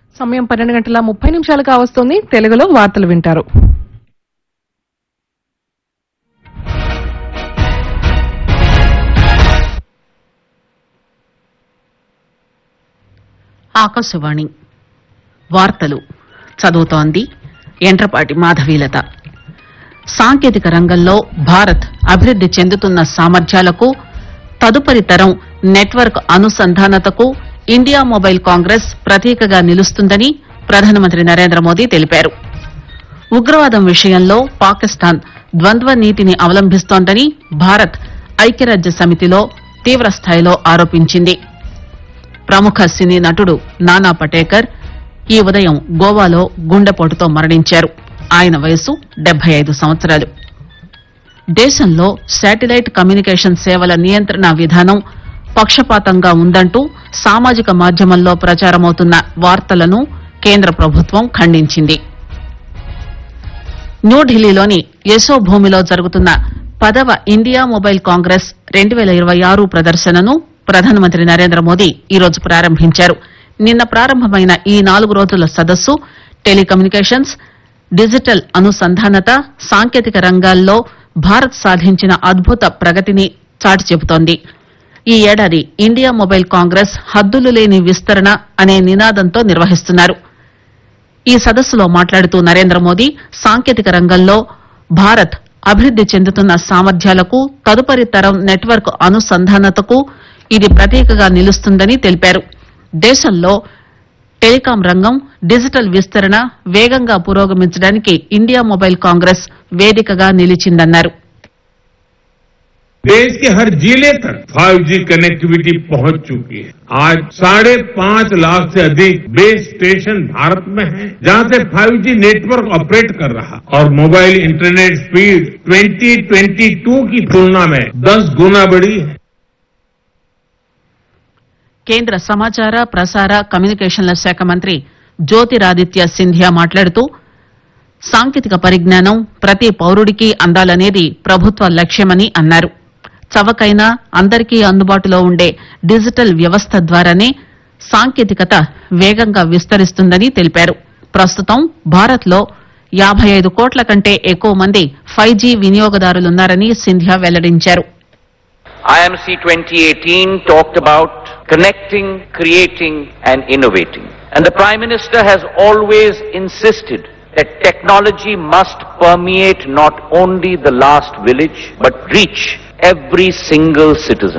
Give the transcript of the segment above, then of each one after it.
సమయం పన్నెండు గంటల ముప్పై నిమిషాలు కావస్తోంది తెలుగులో వార్తలు వింటారు ఆకాశవాణి వార్తలు చదువుతోంది ఎంట్రపాటి మాధవీలత సాంకేతిక రంగంలో భారత్ అభివృద్ది చెందుతున్న సామర్థ్యాలకు తదుపరి తరం నెట్వర్క్ అనుసంధానతకు ఇండియా మొబైల్ కాంగ్రెస్ ప్రతీకగా నిలుస్తుందని ప్రధానమంత్రి నరేంద్ర మోదీ తెలిపారు ఉగ్రవాదం విషయంలో పాకిస్తాన్ ద్వంద్వ నీతిని అవలంబిస్తోందని భారత్ ఐక్యరాజ్య సమితిలో తీవ్రస్థాయిలో ఆరోపించింది ప్రముఖ సినీ నటుడు నానా పటేకర్ ఈ ఉదయం గోవాలో గుండెపోటుతో మరణించారు ఆయన వయసు డెబ్బై ఐదు సంవత్సరాలు దేశంలో శాటిలైట్ కమ్యూనికేషన్ సేవల నియంత్రణ విధానం పక్షపాతంగా ఉందంటూ సామాజిక మాధ్యమంలో ప్రచారమవుతున్న వార్తలను కేంద్ర ప్రభుత్వం ఖండించింది న్యూఢిల్లీలోని యశోభూమిలో జరుగుతున్న పదవ ఇండియా మొబైల్ కాంగ్రెస్ రెండు వేల ఇరవై ఆరు ప్రదర్శనను ప్రధానమంత్రి నరేంద్ర మోదీ ఈరోజు ప్రారంభించారు నిన్న ప్రారంభమైన ఈ నాలుగు రోజుల సదస్సు టెలికమ్యూనికేషన్స్ డిజిటల్ అనుసంధానత సాంకేతిక రంగాల్లో భారత్ సాధించిన అద్భుత ప్రగతిని చాటి చెబుతోంది ఈ ఏడాది ఇండియా మొబైల్ కాంగ్రెస్ హద్దులు లేని విస్తరణ అనే నినాదంతో నిర్వహిస్తున్నారు ఈ సదస్సులో మాట్లాడుతూ నరేంద్ర మోదీ సాంకేతిక రంగంలో భారత్ అభివృద్ది చెందుతున్న సామర్థ్యాలకు తదుపరి తరం నెట్వర్క్ అనుసంధానతకు ఇది ప్రతీకగా నిలుస్తుందని తెలిపారు దేశంలో టెలికాం రంగం డిజిటల్ విస్తరణ వేగంగా పురోగమించడానికి ఇండియా మొబైల్ కాంగ్రెస్ వేదికగా నిలిచిందన్నారు देश के हर जिले तक 5G कनेक्टिविटी पहुंच चुकी है आज साढ़े पांच लाख से अधिक बेस स्टेशन भारत में हैं, जहां से 5G नेटवर्क ऑपरेट कर रहा और मोबाइल इंटरनेट स्पीड 2022 की तुलना में 10 गुना बढ़ी है కేంద్ర సమాచార ప్రసార కమ్యూనికేషన్ల శాఖ మంత్రి జ్యోతిరాదిత్య సింధియా మాట్లాడుతూ సాంకేతిక పరిజ్ఞానం ప్రతి పౌరుడికి అందాలనేది ప్రభుత్వ లక్ష్యమని అన్నారు చవకైన అందరికీ అందుబాటులో ఉండే డిజిటల్ వ్యవస్థ ద్వారానే సాంకేతికత వేగంగా విస్తరిస్తుందని తెలిపారు ప్రస్తుతం భారత్లో యాభై ఐదు కోట్ల కంటే ఎక్కువ మంది ఫైవ్ జీ వినియోగదారులున్నారని సింధియా వెల్లడించారు IMC 2018 talked about connecting, creating and innovating. And the Prime Minister has always insisted that technology must permeate not only the last village, but reach every single citizen.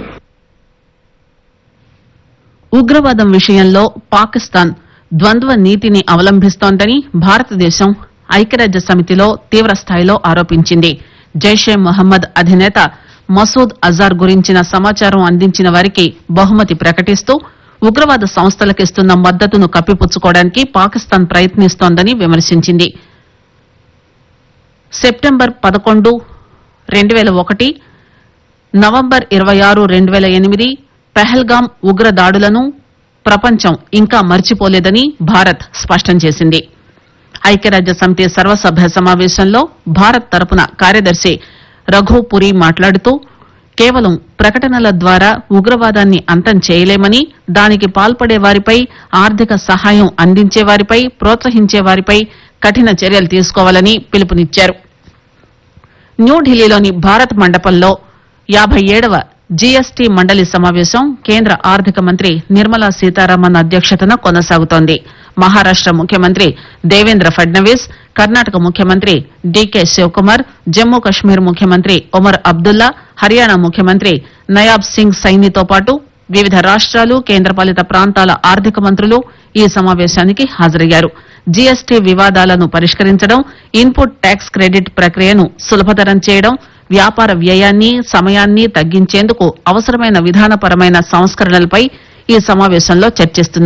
ఉగ్రవాదం విషయంలో పాకిస్తాన్ ద్వంద్వ నీతిని అవలంబిస్తోందని భారతదేశం ఐక్యరాజ్య సమితిలో తీవ్రస్థాయిలో ఆరోపించింది జైషే మొహమ్మద్ అధినేత మసూద్ అజార్ గురించిన సమాచారం అందించిన వారికి బహుమతి ప్రకటిస్తూ ఉగ్రవాద సంస్థలకిస్తున్న మద్దతును కప్పిపుచ్చుకోవడానికి పాకిస్తాన్ ప్రయత్నిస్తోందని విమర్శించింది సెప్టెంబర్ పదకొండు రెండు వేల ఒకటి నవంబర్ ఇరవై ఆరు రెండు వేల ఎనిమిది పెహల్గాం ఉగ్ర దాడులను ప్రపంచం ఇంకా మర్చిపోలేదని భారత్ స్పష్టం చేసింది ఐక్యరాజ్య సమితి సర్వసభ్య సమావేశంలో భారత్ తరపున కార్యదర్శి రఘు పురి మాట్లాడుతూ కేవలం ప్రకటనల ద్వారా ఉగ్రవాదాన్ని అంతం చేయలేమని దానికి పాల్పడే వారిపై ఆర్థిక సహాయం అందించే వారిపై ప్రోత్సహించే వారిపై కఠిన చర్యలు తీసుకోవాలని పిలుపునిచ్చారు న్యూఢిల్లీలోని భారత్ మండపంలో యాభై ఏడవ జీఎస్టీ మండలి సమావేశం కేంద్ర ఆర్థిక మంత్రి నిర్మలా సీతారామన్ అధ్యక్షతన కొనసాగుతోంది మహారాష్ట ముఖ్యమంత్రి దేవేంద్ర ఫడ్నవీస్ కర్ణాటక ముఖ్యమంత్రి డీకే శివకుమార్ జమ్మూ కశ్మీర్ ముఖ్యమంత్రి ఒమర్ అబ్దుల్లా హర్యానా ముఖ్యమంత్రి నయాబ్ సింగ్ సైనితో పాటు వివిధ రాష్ట్రాలు కేంద్రపాలిత ప్రాంతాల ఆర్థిక మంత్రులు ఈ సమావేశానికి హాజరయ్యారు జీఎస్టీ వివాదాలను పరిష్కరించడం ఇన్పుట్ ట్యాక్స్ క్రెడిట్ ప్రక్రియను సులభతరం చేయడం వ్యాపార వ్యయాన్ని సమయాన్ని తగ్గించేందుకు అవసరమైన విధానపరమైన సంస్కరణలపై ఈ సమావేశంలో చర్చిస్తున్నారు